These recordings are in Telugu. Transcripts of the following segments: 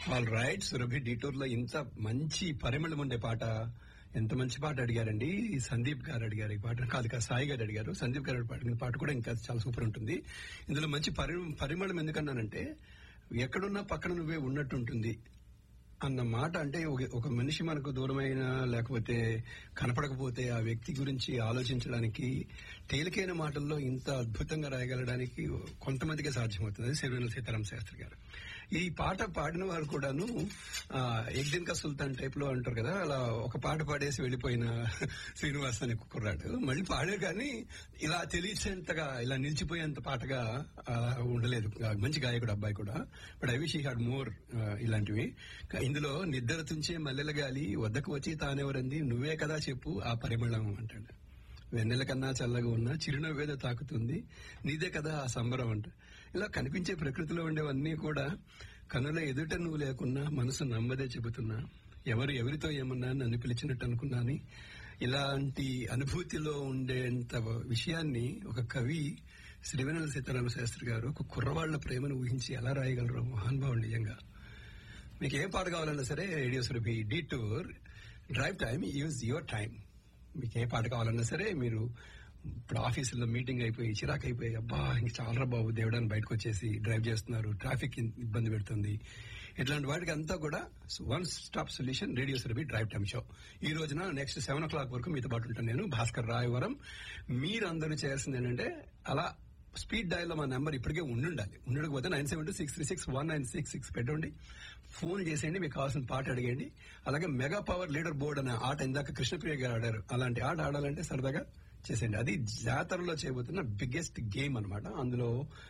ఆల్ రైట్ సురభి డీటూర్ లో ఇంత మంచి పరిమళం ఉండే పాట ఎంత మంచి పాట అడిగారండి సందీప్ గారు అడిగారు ఈ పాట కాదు కాదు సాయి గారు అడిగారు సందీప్ గారు పాడిన పాట కూడా ఇంకా చాలా సూపర్ ఉంటుంది ఇందులో మంచి పరి పరిమళం ఎందుకన్నానంటే ఎక్కడున్నా పక్కన నువ్వే ఉన్నట్టు ఉంటుంది అన్న మాట అంటే ఒక- ఒక మనిషి మనకు దూరమైన లేకపోతే కనపడకపోతే ఆ వ్యక్తి గురించి ఆలోచించడానికి తేలికైన మాటల్లో ఇంత అద్భుతంగా రాయగలడానికి కొంతమందికే సాధ్యమవుతుంది అది సిరివెన్నెల సీతారాం శాస్త్రి గారు ఈ పాట పాడిన వారు కూడాను ఆ, ఎగ్దిన్ కా సుల్తాన్ టైప్ లో అంటారు కదా అలా ఒక పాట పాడేసి వెళ్ళిపోయిన శ్రీనివాస్ అనే కుర్రాడు మళ్ళీ పాడారు కానీ ఇలా తెలిసేంతగా ఇలా నిలిచిపోయేంత పాటగా ఆ, ఉండలేదు మంచి గాయకుడు అబ్బాయి కూడా but I wish I had more ఇలాంటివి ఇందులో నిద్ర తుంచే మల్లెల గాలి వద్దకు వచ్చి తానెవరంది నువ్వే కదా చెప్పు ఆ పరిమళం అంటాడు వెన్నెల కన్నా చల్లగా ఉన్న చిరునవ్వేదో తాకుతుంది నీదే కదా ఆ సంబరం అంట ఇలా కనిపించే ప్రకృతిలో ఉండేవన్నీ కూడా కనుల ఎదుట నువ్వు లేకున్నా మనసు నమ్మదే చెబుతున్నా ఎవరు ఎవరితో ఏమన్నా నన్ను పిలిచినట్టు అనుకున్నాని ఇలాంటి అనుభూతిలో ఉండేంత విషయాన్ని ఒక కవి శ్రీవెన్నెల సీతారామ శాస్త్రి గారు ఒక కుర్రవాళ్ల ప్రేమను ఊహించి ఎలా రాయగలరు మహానుభావుడు నిజంగా మీకు ఏ పాట కావాలన్నా సరే radio Surabhi detour drive time use your time మీకు ఏ పాట కావాలన్నా సరే మీరు ఇప్పుడు ఆఫీసులో మీటింగ్ అయిపోయి చిరాకు అయిపోయి అబ్బా ఇంక చాలా బాబు దేవుడాన్ని బయటకు వచ్చేసి డ్రైవ్ చేస్తున్నారు ట్రాఫిక్ ఇబ్బంది పెడుతుంది ఇట్లాంటి వాటికి అంతా కూడా one stop solution radio Surabhi drive time show ఈ రోజున నెక్స్ట్ సెవెన్ ఓ క్లాక్ వరకు మీతో పాటు ఉంటాను నేను భాస్కర్ రాయవరం మీరందరూ చేయాల్సింది ఏంటంటే అలా స్పీడ్ డయల్ లో మా నెంబర్ ఇప్పటికే ఉండుండాలి ఉండకపోతే nine seven two six three six one nine six six పెట్టండి ఫోన్ చేసేయండి మీకు కావాల్సిన పాట అడిగండి అలాగే మెగా పవర్ లీడర్ బోర్డ్ అనే ఆట ఇందాక కృష్ణప్రియ గారు ఆడారు అలాంటి ఆట ఆడాలంటే సరదాగా చేసేయండి అది జాతరలో చేయబోతున్న బిగ్గెస్ట్ గేమ్ అన్నమాట అందులో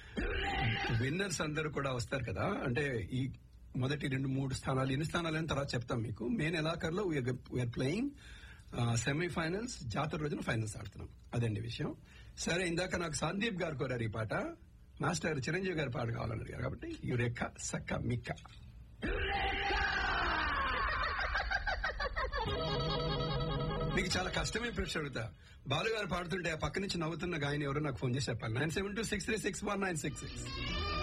విన్నర్స్ అందరూ కూడా వస్తారు కదా అంటే ఈ మొదటి రెండు మూడు స్థానాలు ఎన్ని స్థానాలు అని తర్వాత చెప్తాం మీకు మెయిన్ ఎలాకర్లో వీఆర్ ప్లేయింగ్ సెమీఫైనల్స్ జాతర రోజున ఫైనల్స్ ఆడుతున్నాం అదండి విషయం సరే ఇందాక నాకు సందీప్ గారు కోరారు ఈ పాట మాస్టర్ చిరంజీవి గారి పాట కావాలని అడిగారు కాబట్టి యురేఖ సక్క మిక్క మీకు చాలా కష్టమే ప్రశ్న అడుగుతా బాలు గారు పాడుతుంటే ఆ పక్క నుంచి నవ్వుతున్న గాయని ఎవరో నాకు ఫోన్ చేసి చెప్పాలి nine seven two six three six one nine six six